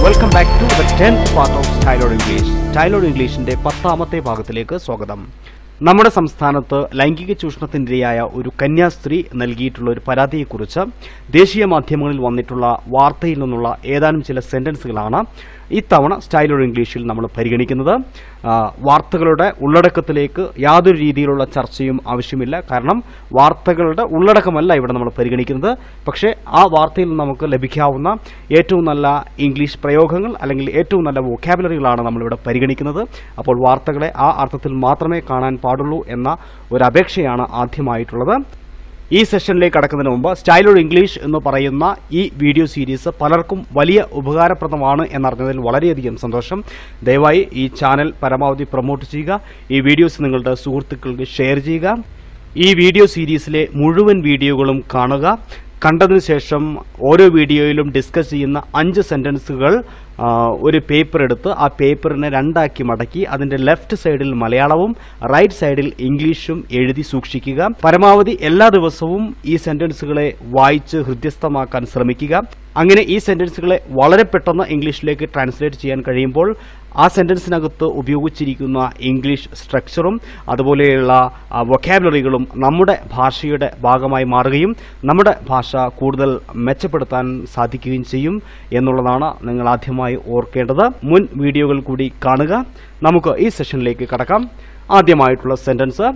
Welcome back to the tenth part of Styload English Styload ഇംഗ്ലീഷിന്റെ പത്താമത്തെ ഭാഗത്തിലേക്ക് സ്വാഗതം നമ്മുടെ സംസ്ഥാനത്ത് ലൈംഗിക ചൂഷണത്തിനിരയായ ഒരു കന്യാസ്ത്രീ നൽകിയിട്ടുള്ള ഒരു പരാതിയെക്കുറിച്ച് ദേശീയ മാധ്യമങ്ങളിൽ വന്നിട്ടുള്ള വാർത്തയിൽ നിന്നുള്ള ഏതാനും ചില സെന്റൻസുകളാണ് ഇത്തവണ സ്റ്റൈലോഡ് ഇംഗ്ലീഷിൽ നമ്മൾ പരിഗണിക്കുന്നത് ആ, വാർത്തകളുടെ ഉള്ളടക്കത്തിലേക്ക് യാതൊരു രീതിയിലുള്ള ചർച്ചയും ആവശ്യമില്ല കാരണം വാർത്തകളുടെ ഉള്ളടക്കമല്ല ഇവിടെ നമ്മൾ പരിഗണിക്കുന്നത് പക്ഷേ ആ വാർത്തയിൽ നമുക്ക് ലഭിക്കാവുന്ന ഏറ്റവും നല്ല ഇംഗ്ലീഷ് പ്രയോഗങ്ങൾ അല്ലെങ്കിൽ ഏറ്റവും നല്ല വൊക്കാബുലറികളാണ് നമ്മളിവിടെ പരിഗണിക്കുന്നത് അപ്പോൾ വാർത്തകളെ ആ അർത്ഥത്തിൽ മാത്രമേ കാണാൻ പാടുള്ളൂ എന്ന ഒരു അപേക്ഷയാണ് ആദ്യമായിട്ടുള്ളത് ഈ സെഷനിലേക്ക് കടക്കുന്നതിന് മുമ്പ് സ്റ്റൈലോഡ് ഇംഗ്ലീഷ് എന്ന് പറയുന്ന ഈ വീഡിയോ സീരീസ് പലർക്കും വലിയ ഉപകാരപ്രദമാണ് എന്നറിഞ്ഞതിൽ വളരെയധികം സന്തോഷം ദയവായി ഈ ചാനൽ പരമാവധി പ്രൊമോട്ട് ചെയ്യുക ഈ വീഡിയോസ് നിങ്ങളുടെ സുഹൃത്തുക്കൾക്ക് ഷെയർ ചെയ്യുക ഈ വീഡിയോ സീരീസിലെ മുഴുവൻ വീഡിയോകളും കാണുക കണ്ടതിന് ശേഷം ഓരോ വീഡിയോയിലും ഡിസ്കസ് ചെയ്യുന്ന അഞ്ച് സെന്റൻസുകൾ ആ, ഒരു പേപ്പർ എടുത്ത് ആ പേപ്പറിനെ രണ്ടാക്കി മടക്കി അതിന്റെ ലെഫ്റ്റ് സൈഡിൽ മലയാളവും റൈറ്റ് സൈഡിൽ ഇംഗ്ലീഷും എഴുതി സൂക്ഷിക്കുക പരമാവധി എല്ലാ ദിവസവും ഈ സെന്റൻസുകളെ വായിച്ച് ഹൃദ്യസ്ഥമാക്കാൻ ശ്രമിക്കുക അങ്ങനെ ഈ സെന്റൻസുകളെ വളരെ പെട്ടെന്ന് ഇംഗ്ലീഷിലേക്ക് ട്രാൻസ്ലേറ്റ് ചെയ്യാൻ കഴിയുമ്പോൾ ആ സെന്റൻസിനകത്ത് ഉപയോഗിച്ചിരിക്കുന്ന ഇംഗ്ലീഷ് സ്ട്രക്ചറും അതുപോലെയുള്ള വൊക്കാബുലറികളും നമ്മുടെ ഭാഷയുടെ ഭാഗമായി മാറുകയും നമ്മുടെ ഭാഷ കൂടുതൽ മെച്ചപ്പെടുത്താൻ സാധിക്കുകയും ചെയ്യും എന്നുള്ളതാണ് നിങ്ങൾ ആദ്യമായി ഓർക്കേണ്ടത് മുൻ വീഡിയോകൾ കൂടി കാണുക നമുക്ക് ഈ സെഷനിലേക്ക് കടക്കാം ആദ്യമായിട്ടുള്ള സെന്റൻസ്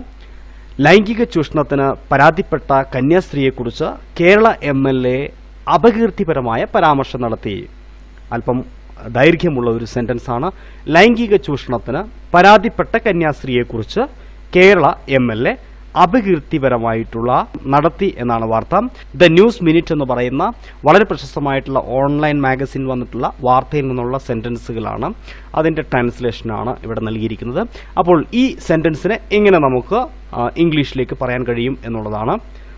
ലൈംഗിക ചൂഷണത്തിന് പരാതിപ്പെട്ട കന്യാസ്ത്രീയെക്കുറിച്ച് കേരള എം എൽ എ അപകീർത്തിപരമായ പരാമർശം നടത്തി അല്പം ദൈർഘ്യമുള്ള ഒരു സെന്റൻസ് ആണ് ലൈംഗിക ചൂഷണത്തിന് പരാതിപ്പെട്ട കന്യാസ്ത്രീയെക്കുറിച്ച് കേരള എം എൽ എ അപകീർത്തിപരമായിട്ടുള്ള നടത്തി എന്നാണ് വാർത്ത ദ ന്യൂസ് മിനിറ്റ് എന്ന് പറയുന്ന വളരെ പ്രശസ്തമായിട്ടുള്ള ഓൺലൈൻ മാഗസിൻ വന്നിട്ടുള്ള വാർത്തയിൽ നിന്നുള്ള സെന്റൻസുകളാണ് അതിന്റെ ട്രാൻസ്ലേഷനാണ് ഇവിടെ നൽകിയിരിക്കുന്നത് അപ്പോൾ ഈ സെന്റൻസിനെ എങ്ങനെ നമുക്ക് ആ, ഇംഗ്ലീഷിലേക്ക് പറയാൻ കഴിയും എന്നുള്ളതാണ്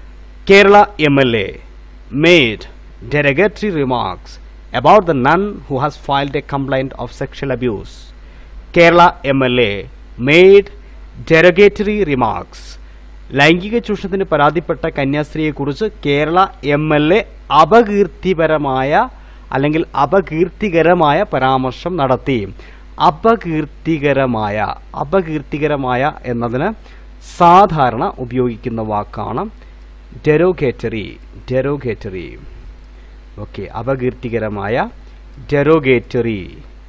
Kerala M L A made derogatory remarks about the nun who has filed a complaint of sexual abuse. Kerala MLA made derogatory remarks. ലൈംഗിക ചൂഷണത്തിന് പരാതിപ്പെട്ട കന്യാസ്ത്രീയെക്കുറിച്ച് കേരള എം എൽ എ അപകീർത്തിപരമായ അല്ലെങ്കിൽ അപകീർത്തികരമായ പരാമർശം നടത്തി അപകീർത്തികരമായ അപകീർത്തികരമായ എന്നതിന് സാധാരണ ഉപയോഗിക്കുന്ന വാക്കാണ് ഡെറോഗേറ്ററി ഡെറോഗേറ്ററി ഓക്കെ അപകീർത്തികരമായ ഡെറോഗേറ്ററി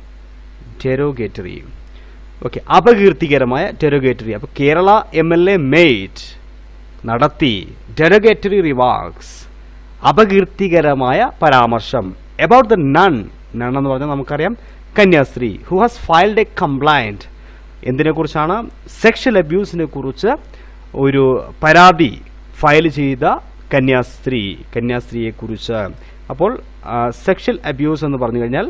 ഡെറോഗേറ്ററി ഓക്കെ അപകീർത്തികരമായ ഡെറോഗേറ്ററി അപ്പോൾ Kerala M L A made നടത്തി ഡെറോഗേറ്ററി റിവാർക്സ് അപകീർത്തികരമായ പരാമർശം എബൌട്ട് ദ നൺ നൺ എന്ന് പറഞ്ഞാൽ നമുക്കറിയാം കന്യാസ്ത്രീ who has filed a complaint എന്തിനെക്കുറിച്ചാണ് സെക്ഷൽ അബ്യൂസിനെ കുറിച്ച് ഒരു പരാതി ഫയൽ ചെയ്ത കന്യാസ്ത്രീ കന്യാസ്ത്രീയെക്കുറിച്ച് അപ്പോൾ സെക്ഷൽ അബ്യൂസ് എന്ന് പറഞ്ഞു കഴിഞ്ഞാൽ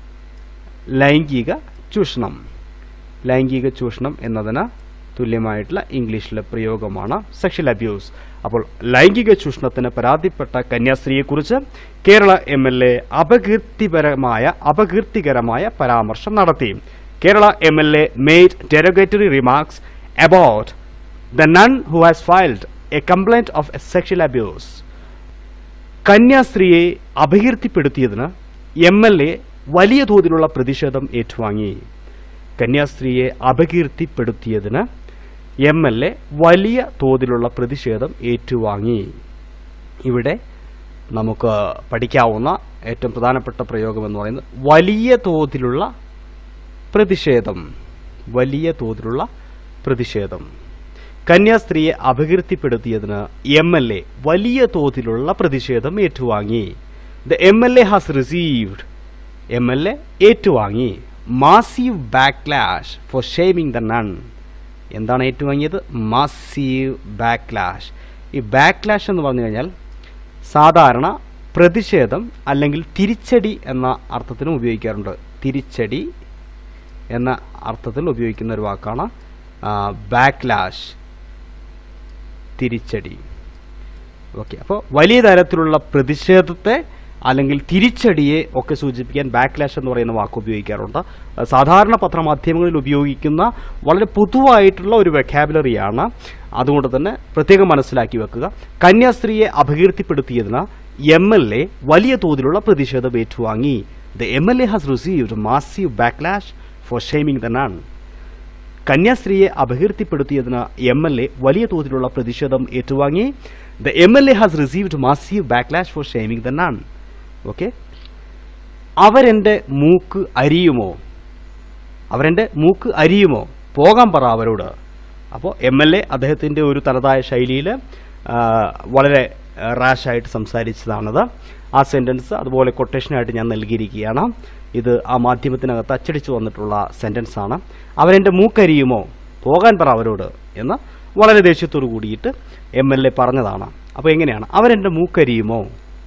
ലൈംഗിക ചൂഷണം ലൈംഗിക ചൂഷണം എന്നതിന് തുല്യമായിട്ടുള്ള ഇംഗ്ലീഷിലെ പ്രയോഗമാണ് സെക്ഷൽ അബ്യൂസ് അപ്പോൾ ലൈംഗിക ചൂഷണത്തിന് പരാതിപ്പെട്ട കന്യാസ്ത്രീയെക്കുറിച്ച് കേരള എം എൽ എ അപകീർത്തിപരമായ അപകീർത്തികരമായ പരാമർശം നടത്തി Kerala M L A made derogatory remarks about the nun who has filed a complaint of a sexual abuse കന്യാസ്ത്രീയെ അപകീർത്തിപ്പെടുത്തിയതിന് എം എൽ എ വലിയ തോതിലുള്ള പ്രതിഷേധം ഏറ്റുവാങ്ങി കന്യാസ്ത്രീയെ അപകീർത്തിപ്പെടുത്തിയതിന് എം എൽ എ വലിയ തോതിലുള്ള പ്രതിഷേധം ഏറ്റുവാങ്ങി ഇവിടെ നമുക്ക് പഠിക്കാവുന്ന ഏറ്റവും പ്രധാനപ്പെട്ട പ്രയോഗം എന്ന് പറയുന്നത് വലിയ തോതിലുള്ള പ്രതിഷേധം വലിയ തോതിലുള്ള പ്രതിഷേധം കന്യാസ്ത്രീയെ അപകീർത്തിപ്പെടുത്തിയതിന് എം എൽ എ വലിയ തോതിലുള്ള പ്രതിഷേധം ഏറ്റുവാങ്ങി the M L A has received M L A ഏറ്റുവാങ്ങി massive backlash for shaming the nun എന്താണ് ഏറ്റുവാങ്ങിയത് മാസീവ് ബാക്ക്ലാഷ് ഈ ബാക്ക്ലാഷ് എന്ന് പറഞ്ഞു കഴിഞ്ഞാൽ സാധാരണ പ്രതിഷേധം അല്ലെങ്കിൽ തിരിച്ചടി എന്ന അർത്ഥത്തിനും ഉപയോഗിക്കാറുണ്ട് തിരിച്ചടി എന്ന അർത്ഥത്തിൽ ഉപയോഗിക്കുന്ന ഒരു വാക്കാണ് ബാക്ക്ലാഷ് തിരിച്ചടി ഓക്കെ അപ്പോൾ വലിയ തരത്തിലുള്ള പ്രതിഷേധത്തെ അല്ലെങ്കിൽ തിരിച്ചടിയെ ഒക്കെ സൂചിപ്പിക്കാൻ ബാക്ക്ലാഷ് എന്ന് പറയുന്ന വാക്ക് ഉപയോഗിക്കാറുണ്ട് അത് സാധാരണ പത്രമാധ്യമങ്ങളിൽ ഉപയോഗിക്കുന്ന വളരെ പൊതുവായിട്ടുള്ള ഒരു വെക്കാബുലറിയാണ് അതുകൊണ്ട് തന്നെ പ്രത്യേകം മനസ്സിലാക്കി വെക്കുക കന്യാസ്ത്രീയെ അപകീർത്തിപ്പെടുത്തിയതിന് എം എൽ എ വലിയ തോതിലുള്ള പ്രതിഷേധം ഏറ്റുവാങ്ങി the M L A has received massive backlash for shaming the nun കന്യാസ്ത്രീയെ അപകീർത്തിപ്പെടുത്തിയതിന് എം എൽ എ വലിയ തോതിലുള്ള പ്രതിഷേധം ഏറ്റുവാങ്ങി the M L A has received massive backlash for shaming the nun okay അവരെൻ്റെ മൂക്ക് അരിയുമോ അവരെൻ്റെ മൂക്ക് അരിയുമോ പോകാൻ പറ അവരോട് അപ്പോൾ എം എൽ എ അദ്ദേഹത്തിൻ്റെ ഒരു തനതായ ശൈലിയിൽ വളരെ റാഷായിട്ട് സംസാരിച്ചതാണത് ആ സെൻറ്റൻസ് അതുപോലെ കൊട്ടേഷനായിട്ട് ഞാൻ നൽകിയിരിക്കുകയാണ് ഇത് ആ മാധ്യമത്തിനകത്ത് അച്ചടിച്ചു വന്നിട്ടുള്ള സെൻറ്റൻസ് ആണ് അവരെൻ്റെ മൂക്കരിയുമോ പോകാൻ പറ അവരോട് എന്ന് വളരെ ദേഷ്യത്തോടു കൂടിയിട്ട് എം എൽ എ പറഞ്ഞതാണ് അപ്പോൾ എങ്ങനെയാണ് അവരെൻ്റെ മൂക്കരിയുമോ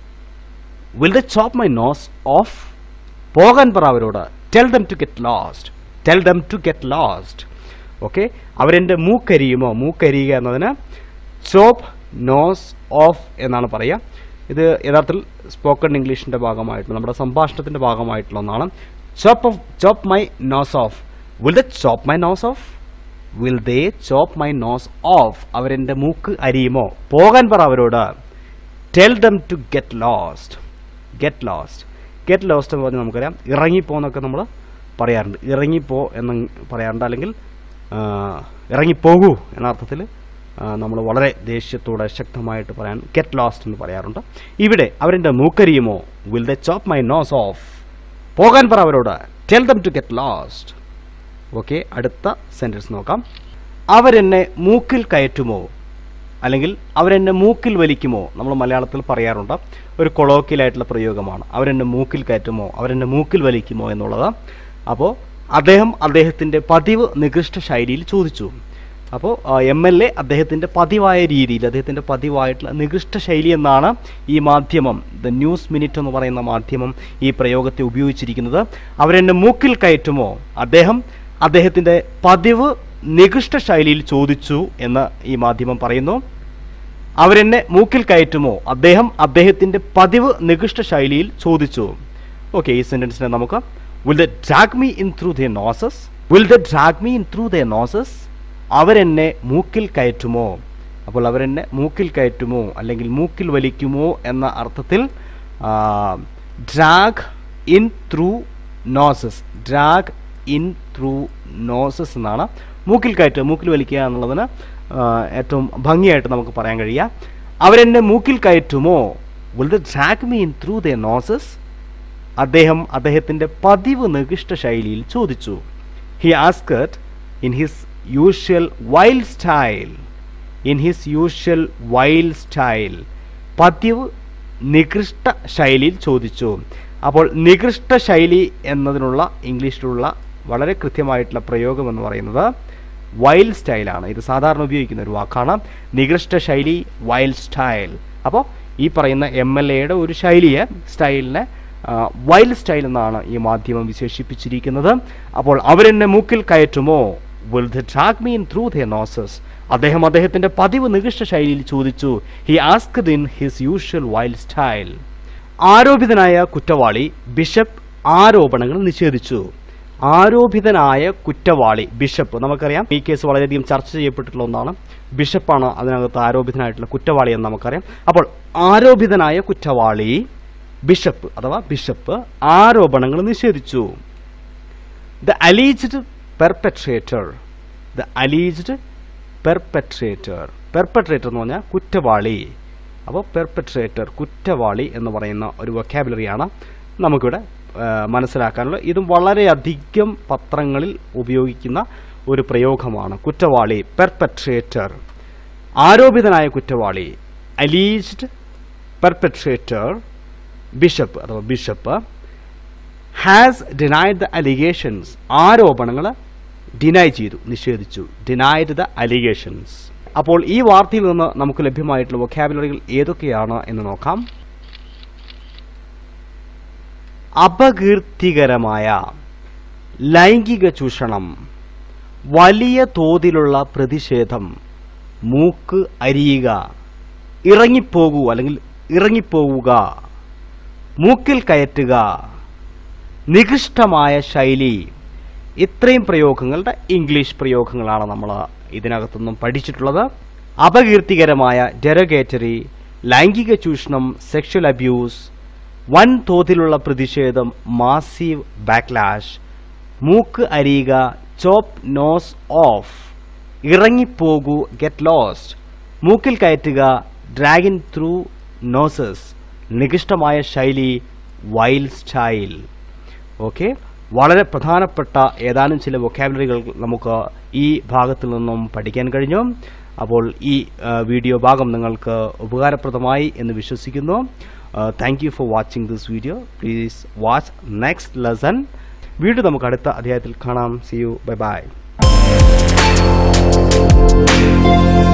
will the chop my nose off പോകാൻ പറ അവരോട് tell them to get lost tell them to get lost okay അവരെൻ്റെ മൂക്കരിയുമോ മൂക്കരിയുക എന്നതിന് ചോപ്പ് നോസ് ഓഫ് എന്നാണ് പറയുക ഇത് യഥാർത്ഥത്തിൽ സ്പോക്കൺ ഇംഗ്ലീഷിൻ്റെ ഭാഗമായിട്ടുള്ള നമ്മുടെ സംഭാഷണത്തിൻ്റെ ഭാഗമായിട്ടുള്ള ഒന്നാണ് chop off chop my nose off will the chop my nose off will they chop my nose off അവരെൻ്റെ മൂക്ക് അരിയുമോ പോകാൻ പറ അവരോട് tell them to get lost get lost get lost എന്ന് പറഞ്ഞാൽ നമുക്കറിയാം ഇറങ്ങിപ്പോന്നൊക്കെ നമ്മൾ പറയാറുണ്ട് ഇറങ്ങിപ്പോ എന്ന് പറയാറുണ്ട് അല്ലെങ്കിൽ ആ, ഇറങ്ങിപ്പോകൂ എന്ന അർത്ഥത്തിൽ നമ്മൾ വളരെ ദേഷ്യത്തോടെ ശക്തമായിട്ട് പറയാൻ ഗെറ്റ് ലോസ്റ്റ് എന്ന് പറയാറുണ്ട് ഇവിടെ അവരെൻ്റെ മൂക്കരിയുമോ will the chop my nose off പോകാൻ പറ അവരോട് tell them to get lost okay അടുത്ത സെൻറ്റൻസ് നോക്കാം അവരെന്നെ മൂക്കിൽ കയറ്റുമോ അല്ലെങ്കിൽ അവരെന്നെ മൂക്കിൽ വലിക്കുമോ നമ്മൾ മലയാളത്തിൽ പറയാറുണ്ട് ഒരു കൊളോക്കിയലായിട്ടുള്ള പ്രയോഗമാണ് അവരെന്നെ മൂക്കിൽ കയറ്റുമോ അവരെന്നെ മൂക്കിൽ വലിക്കുമോ എന്നുള്ളത് അപ്പോൾ അദ്ദേഹം അദ്ദേഹത്തിൻ്റെ പതിവ് നികൃഷ്ട ശൈലിയിൽ ചോദിച്ചു അപ്പോൾ എം എൽ എ അദ്ദേഹത്തിൻ്റെ പതിവായ രീതിയിൽ അദ്ദേഹത്തിൻ്റെ പതിവായിട്ടുള്ള നികൃഷ്ട ശൈലി എന്നാണ് ഈ മാധ്യമം ദ ന്യൂസ് മിനിറ്റ് എന്ന് പറയുന്ന മാധ്യമം ഈ പ്രയോഗത്തെ ഉപയോഗിച്ചിരിക്കുന്നത് അവരെന്നെ മൂക്കിൽ കയറ്റുമോ അദ്ദേഹം അദ്ദേഹത്തിൻ്റെ പതിവ് നികൃഷ്ട ശൈലിയിൽ ചോദിച്ചു എന്ന് ഈ മാധ്യമം പറയുന്നു അവരെന്നെ മൂക്കിൽ കയറ്റുമോ അദ്ദേഹം അദ്ദേഹത്തിൻ്റെ പതിവ് നികൃഷ്ട ശൈലിയിൽ ചോദിച്ചു ഓക്കെ ഈ സെൻറ്റൻസിനെ നമുക്ക് will the drag me in through the noses will the drag me in through the noses അവരെന്നെ മൂക്കിൽ കയറ്റുമോ അപ്പോൾ അവരെന്നെ മൂക്കിൽ കയറ്റുമോ അല്ലെങ്കിൽ മൂക്കിൽ വലിക്കുമോ എന്ന അർത്ഥത്തിൽ drag in through noses drag in through noses എന്നാണ് മൂക്കിൽ കയറ്റുക മൂക്കിൽ വലിക്കുക എന്നുള്ളതിന് ആ, ഏറ്റവും ഭംഗിയായിട്ട് നമുക്ക് പറയാൻ കഴിയുക അവരെന്നെ മൂക്കിൽ കയറ്റുമോ will the drag me in through the noses അദ്ദേഹം അദ്ദേഹത്തിൻ്റെ പതിവ് നികൃഷ്ട ശൈലിയിൽ ചോദിച്ചു he asked in his usual wild style in his usual wild style പതിവ് നികൃഷ്ട ശൈലിയിൽ ചോദിച്ചു അപ്പോൾ നികൃഷ്ട ശൈലി എന്നതിനുള്ള ഇംഗ്ലീഷിലുള്ള വളരെ കൃത്യമായിട്ടുള്ള പ്രയോഗം എന്ന് പറയുന്നത് വൈൽഡ് സ്റ്റൈലാണ് ഇത് സാധാരണ ഉപയോഗിക്കുന്ന ഒരു വാക്കാണ് നികൃഷ്ട ശൈലി വൈൽഡ് സ്റ്റൈൽ അപ്പോൾ ഈ പറയുന്ന എം എൽ എയുടെ ഒരു ശൈലിയെ സ്റ്റൈലിനെ വൈൽഡ് സ്റ്റൈൽ എന്നാണ് ഈ മാധ്യമം വിശേഷിപ്പിച്ചിരിക്കുന്നത് അപ്പോൾ അവരെന്നെ മൂക്കിൽ കയറ്റുമോ will they drag me through the noses അദ്ദേഹം അദ്ദേഹത്തിൻ്റെ പതിവ് നികൃഷ്ട ശൈലിയിൽ ചോദിച്ചു he asked in his usual wild style ആരോപിതനായ കുറ്റവാളി ബിഷപ്പ് ആരോപണങ്ങൾ നിഷേധിച്ചു ആരോപിതനായ കുറ്റവാളി ബിഷപ്പ് നമുക്കറിയാം ഈ കേസ് വളരെയധികം ചർച്ച ചെയ്യപ്പെട്ടിട്ടുള്ള ഒന്നാണ് ബിഷപ്പാണ് അതിനകത്ത് ആരോപിതനായിട്ടുള്ള കുറ്റവാളി എന്ന് നമുക്കറിയാം അപ്പോൾ ആരോപിതനായ കുറ്റവാളി ബിഷപ്പ് അഥവാ ബിഷപ്പ് ആരോപണങ്ങൾ നിഷേധിച്ചു ദ അലീജ്ഡ് പെർപെട്രേറ്റർ ദ അലീജ്ഡ് പെർപെട്രേറ്റർ പെർപെട്രേറ്റർ എന്ന് പറഞ്ഞാൽ കുറ്റവാളി അപ്പോൾ പെർപെട്രേറ്റർ കുറ്റവാളി എന്ന് പറയുന്ന ഒരു വൊക്കാബുലറിയാണ് നമുക്കിവിടെ ആ, മനസ്സിലാക്കാനുള്ളത് ഇതും വളരെയധികം പത്രങ്ങളിൽ ഉപയോഗിക്കുന്ന ഒരു പ്രയോഗമാണ് കുറ്റവാളി പെർപെട്രേറ്റർ ആരോപിതനായ കുറ്റവാളി അലീജ്ഡ് പെർപെട്രേറ്റർ ബിഷപ്പ് അഥവാ bishop has denied the allegations ആരോപണങ്ങൾ ഡിനൈ ചെയ്തു നിഷേധിച്ചു ഡിനൈഡ് ദ അലിഗേഷൻസ് അപ്പോൾ ഈ വാർത്തയിൽ നിന്ന് നമുക്ക് ലഭ്യമായിട്ടുള്ള വൊക്കാബുലറികൾ ഏതൊക്കെയാണ് എന്ന് നോക്കാം അപകീർത്തികരമായ ലൈംഗിക ചൂഷണം വലിയ തോതിലുള്ള പ്രതിഷേധം മൂക്ക് അരിയുക ഇറങ്ങിപ്പോകൂ അല്ലെങ്കിൽ ഇറങ്ങിപ്പോവുക മൂക്കിൽ കയറ്റുക നികൃഷ്ടമായ ശൈലി ഇത്രയും പ്രയോഗങ്ങളുടെ ഇംഗ്ലീഷ് പ്രയോഗങ്ങളാണ് നമ്മൾ ഇതിനകത്തുനിന്നും പഠിച്ചിട്ടുള്ളത് അപകീർത്തികരമായ ഡെറഗേറ്ററി ലൈംഗിക ചൂഷണം സെക്ഷൽ അബ്യൂസ് വൻതോതിലുള്ള പ്രതിഷേധം മാസീവ് ബാക്ക്ലാഷ് മൂക്ക് അരിയുക ചോപ്പ് നോസ് ഓഫ് ഇറങ്ങിപ്പോകൂ ഗെറ്റ് ലോസ്റ്റ് മൂക്കിൽ കയറ്റുക ഡ്രാഗൻ ത്രൂ നോസസ് നികിഷ്ടമായ ശൈലി വൈൽഡ് സ്റ്റൈൽ ഓക്കെ വളരെ പ്രധാനപ്പെട്ട ഏതാനും ചില വൊക്കാബുലറികൾ നമുക്ക് ഈ ഭാഗത്തിൽ നിന്നും പഠിക്കാൻ കഴിഞ്ഞു അപ്പോൾ ഈ ആ, വീഡിയോ ഭാഗം നിങ്ങൾക്ക് ഉപകാരപ്രദമായി എന്ന് വിശ്വസിക്കുന്നു thank you for watching this video please watch next lesson video നമുക്ക് അടുത്ത അധ്യായത്തിൽ കാണാം സി യു ബൈ ബൈ